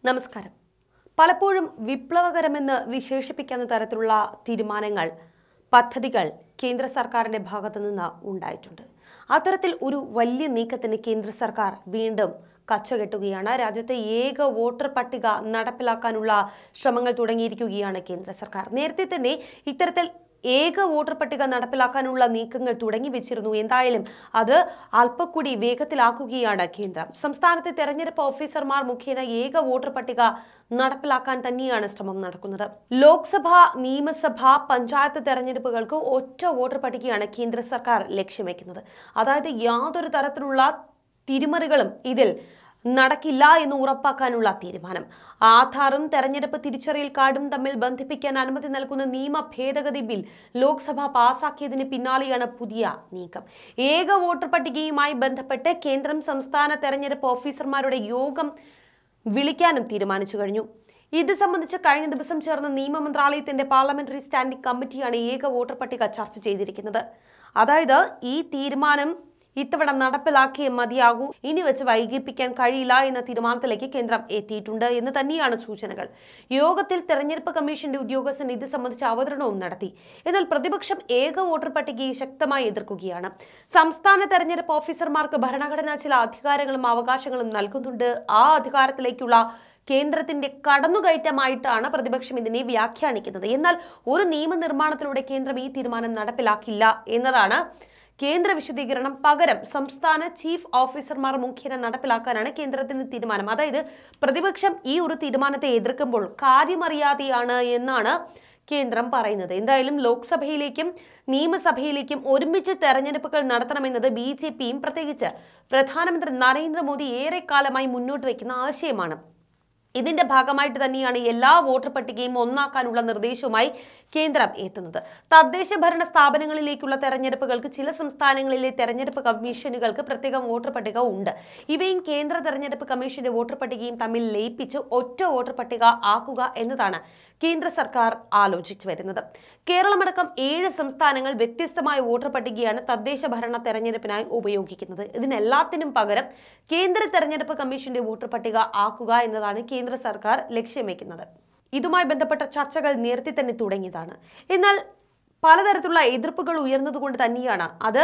നമസ്കാരം പലപ്പോഴും വിപ്ലവകരമെന്ന് വിശേഷിപ്പിക്കുന്ന തരത്തിലുള്ള തീരുമാനങ്ങൾ പദ്ധതികൾ കേന്ദ്ര സർക്കാരിന്റെ ഭാഗത്തു നിന്ന് ഉണ്ടായിട്ടുണ്ട് അത്തരത്തിൽ ഒരു വലിയ നീക്കത്തിന് കേന്ദ്ര സർക്കാർ വീണ്ടും കച്ചകെട്ടുകയാണ് രാജ്യത്തെ ഏക വോട്ടർ പട്ടിക നടപ്പിലാക്കാനുള്ള ശ്രമങ്ങൾ തുടങ്ങിയിരിക്കുകയാണ് കേന്ദ്ര സർക്കാർ നേരത്തെ തന്നെ ഇത്തരത്തിൽ ഏക വോട്ടർ പട്ടിക നടപ്പിലാക്കാനുള്ള നീക്കങ്ങൾ തുടങ്ങി വെച്ചിരുന്നു എന്തായാലും അത് അല്പക്കൂടി വേഗത്തിലാക്കുകയാണ് കേന്ദ്രം സംസ്ഥാനത്തെ തെരഞ്ഞെടുപ്പ് ഓഫീസർമാർ മുഖേന ഏക വോട്ടർ പട്ടിക നടപ്പിലാക്കാൻ തന്നെയാണ് ശ്രമം നടക്കുന്നത് ലോക്സഭ നിയമസഭ പഞ്ചായത്ത് തെരഞ്ഞെടുപ്പുകൾക്ക് ഒറ്റ വോട്ടർ പട്ടികയാണ് കേന്ദ്ര സർക്കാർ ലക്ഷ്യം വെക്കുന്നത് അതായത് യാതൊരു തരത്തിലുള്ള തിരിമറികളും ഇതിൽ നടക്കില്ല എന്ന് ഉറപ്പാക്കാനുള്ള തീരുമാനം ആധാറും തെരഞ്ഞെടുപ്പ് തിരിച്ചറിയൽ കാർഡും തമ്മിൽ ബന്ധിപ്പിക്കാൻ അനുമതി നൽകുന്ന നിയമ ഭേദഗതി ബിൽ ലോക്സഭ പാസാക്കിയതിന് പിന്നാലെയാണ് പുതിയ നീക്കം ഏക വോട്ടർ പട്ടികയുമായി ബന്ധപ്പെട്ട് കേന്ദ്രം സംസ്ഥാന തെരഞ്ഞെടുപ്പ് ഓഫീസർമാരുടെ യോഗം വിളിക്കാനും തീരുമാനിച്ചു കഴിഞ്ഞു ഇത് സംബന്ധിച്ച് കഴിഞ്ഞ ദിവസം ചേർന്ന നിയമ മന്ത്രാലയത്തിന്റെ പാർലമെന്ററി സ്റ്റാൻഡിംഗ് കമ്മിറ്റിയാണ് ഏക വോട്ടർ പട്ടിക ചർച്ച ചെയ്തിരിക്കുന്നത് അതായത് ഈ തീരുമാനം ഇത്തവണ നടപ്പിലാക്കിയേ മതിയാകൂ ഇനി വെച്ച് വൈകിപ്പിക്കാൻ കഴിയില്ല എന്ന തീരുമാനത്തിലേക്ക് കേന്ദ്രം എത്തിയിട്ടുണ്ട് എന്ന് തന്നെയാണ് സൂചനകൾ യോഗത്തിൽ തെരഞ്ഞെടുപ്പ് കമ്മീഷന്റെ ഉദ്യോഗസ്ഥൻ ഇത് സംബന്ധിച്ച അവതരണവും നടത്തി എന്നാൽ പ്രതിപക്ഷം ഏക വോട്ടർ പട്ടികയെ ശക്തമായി എതിർക്കുകയാണ് സംസ്ഥാന തെരഞ്ഞെടുപ്പ് ഓഫീസർമാർക്ക് ഭരണഘടന ചില അധികാരങ്ങളും അവകാശങ്ങളും നൽകുന്നുണ്ട് ആ അധികാരത്തിലേക്കുള്ള കേന്ദ്രത്തിന്റെ കടന്നുകയറ്റമായിട്ടാണ് പ്രതിപക്ഷം ഇതിനെ വ്യാഖ്യാനിക്കുന്നത് എന്നാൽ ഒരു നിയമനിർമ്മാണത്തിലൂടെ കേന്ദ്രം ഈ തീരുമാനം നടപ്പിലാക്കില്ല എന്നതാണ് കേന്ദ്ര വിശദീകരണം പകരം സംസ്ഥാന ചീഫ് ഓഫീസർമാർ മുഖേന നടപ്പിലാക്കാനാണ് കേന്ദ്രത്തിന്റെ തീരുമാനം അതായത് പ്രതിപക്ഷം ഈ ഒരു തീരുമാനത്തെ എതിർക്കുമ്പോൾ കാര്യമറിയാതെയാണ് എന്നാണ് കേന്ദ്രം പറയുന്നത് എന്തായാലും ലോക്സഭയിലേക്കും നിയമസഭയിലേക്കും ഒരുമിച്ച് തെരഞ്ഞെടുപ്പുകൾ നടത്തണമെന്നത് ബി ജെ പിയും പ്രത്യേകിച്ച് പ്രധാനമന്ത്രി നരേന്ദ്രമോദി ഏറെക്കാലമായി മുന്നോട്ട് വയ്ക്കുന്ന ആശയമാണ് ഇതിന്റെ ഭാഗമായിട്ട് തന്നെയാണ് എല്ലാ വോട്ടർ പട്ടികയും ഒന്നാക്കാനുള്ള നിർദ്ദേശവുമായി കേന്ദ്രം എത്തുന്നത് തദ്ദേശ ഭരണ സ്ഥാപനങ്ങളിലേക്കുള്ള തെരഞ്ഞെടുപ്പുകൾക്ക് ചില സംസ്ഥാനങ്ങളിലെ തെരഞ്ഞെടുപ്പ് കമ്മീഷനുകൾക്ക് പ്രത്യേക വോട്ടർ പട്ടിക ഉണ്ട് ഇവയും കേന്ദ്ര തെരഞ്ഞെടുപ്പ് കമ്മീഷന്റെ വോട്ടർ പട്ടികയും തമ്മിൽ ലയിപ്പിച്ച് ഒറ്റ വോട്ടർ പട്ടിക ആക്കുക എന്നതാണ് കേന്ദ്ര സർക്കാർ ആലോചിച്ചു വരുന്നത് കേരളമടക്കം ഏഴ് സംസ്ഥാനങ്ങൾ വ്യത്യസ്തമായ വോട്ടർ പട്ടികയാണ് തദ്ദേശ ഭരണ തെരഞ്ഞെടുപ്പിനായി ഉപയോഗിക്കുന്നത് ഇതിനെല്ലാത്തിനും പകരം കേന്ദ്ര തെരഞ്ഞെടുപ്പ് കമ്മീഷന്റെ വോട്ടർ പട്ടിക ആക്കുക എന്നതാണ് കേന്ദ്ര സർക്കാർ ലക്ഷ്യം വെക്കുന്നത് ഇതുമായി ബന്ധപ്പെട്ട ചർച്ചകൾ നേരത്തെ തന്നെ തുടങ്ങിയതാണ് എന്നാൽ പലതരത്തിലുള്ള എതിർപ്പുകൾ ഉയർന്നതുകൊണ്ട് തന്നെയാണ് അത്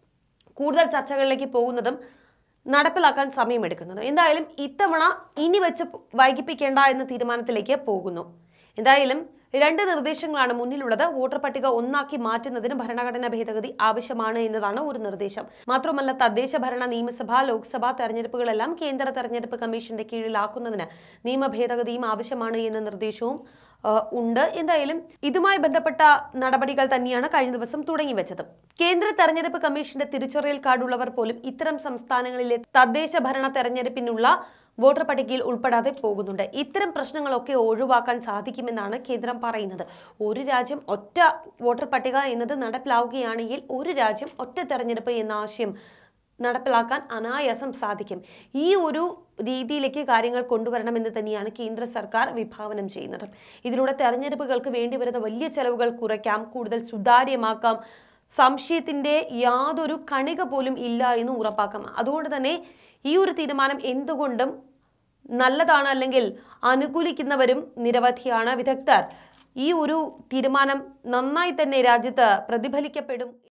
കൂടുതൽ ചർച്ചകളിലേക്ക് പോകുന്നതും നടപ്പിലാക്കാൻ സമയമെടുക്കുന്നത് എന്തായാലും ഇത്തവണ ഇനി വെച്ച് വൈകിപ്പിക്കേണ്ട എന്ന തീരുമാനത്തിലേക്ക് പോകുന്നു എന്തായാലും രണ്ട് നിർദ്ദേശങ്ങളാണ് മുന്നിലുള്ളത് വോട്ടർ പട്ടിക ഒന്നാക്കി മാറ്റുന്നതിന് ഭരണഘടനാ ഭേദഗതി ആവശ്യമാണ് എന്നതാണ് ഒരു നിർദ്ദേശം മാത്രമല്ല തദ്ദേശ ഭരണ നിയമസഭ ലോക്സഭ തെരഞ്ഞെടുപ്പുകളെല്ലാം കേന്ദ്ര തെരഞ്ഞെടുപ്പ് കമ്മീഷന്റെ കീഴിലാക്കുന്നതിന് നിയമ ഭേദഗതിയും ആവശ്യമാണ് എന്ന നിർദ്ദേശവും ആ, ഉണ്ട് എന്തായാലും ഇതുമായി ബന്ധപ്പെട്ട നടപടികൾ തന്നെയാണ് കഴിഞ്ഞ ദിവസം തുടങ്ങി വെച്ചത് കേന്ദ്ര തെരഞ്ഞെടുപ്പ് കമ്മീഷന്റെ തിരിച്ചറിയൽ കാർഡുള്ളവർ പോലും ഇത്തരം സംസ്ഥാനങ്ങളിലെ തദ്ദേശ ഭരണ തെരഞ്ഞെടുപ്പിനുള്ള വോട്ടർ പട്ടികയിൽ ഉൾപ്പെടാതെ പോകുന്നുണ്ട് ഇത്തരം പ്രശ്നങ്ങളൊക്കെ ഒഴിവാക്കാൻ സാധിക്കുമെന്നാണ് കേന്ദ്രം പറയുന്നത് ഒരു രാജ്യം ഒറ്റ വോട്ടർ പട്ടിക എന്നത് നടപ്പിലാവുകയാണെങ്കിൽ ഒരു രാജ്യം ഒറ്റ തെരഞ്ഞെടുപ്പ് എന്ന ആശയം നടപ്പിലാക്കാൻ അനായാസം സാധിക്കും ഈ ഒരു രീതിയിലേക്ക് കാര്യങ്ങൾ കൊണ്ടുവരണമെന്ന് തന്നെയാണ് കേന്ദ്ര സർക്കാർ വിഭാവനം ചെയ്യുന്നത് ഇതിലൂടെ തെരഞ്ഞെടുപ്പുകൾക്ക് വേണ്ടിവരുന്ന വലിയ ചെലവുകൾ കുറയ്ക്കാം കൂടുതൽ സുതാര്യമാക്കാം സംശയത്തിന്റെ യാതൊരു കണിക പോലും ഇല്ല എന്ന് ഉറപ്പാക്കാം അതുകൊണ്ട് തന്നെ ഈ ഒരു തീരുമാനം എന്തുകൊണ്ടും നല്ലതാണ് അല്ലെങ്കിൽ അനുകൂലിക്കുന്നവരും നിരവധിയാണ് വിദഗ്ധർ ഈ ഒരു തീരുമാനം നന്നായി തന്നെ രാജ്യത്ത് പ്രതിഫലിക്കപ്പെടും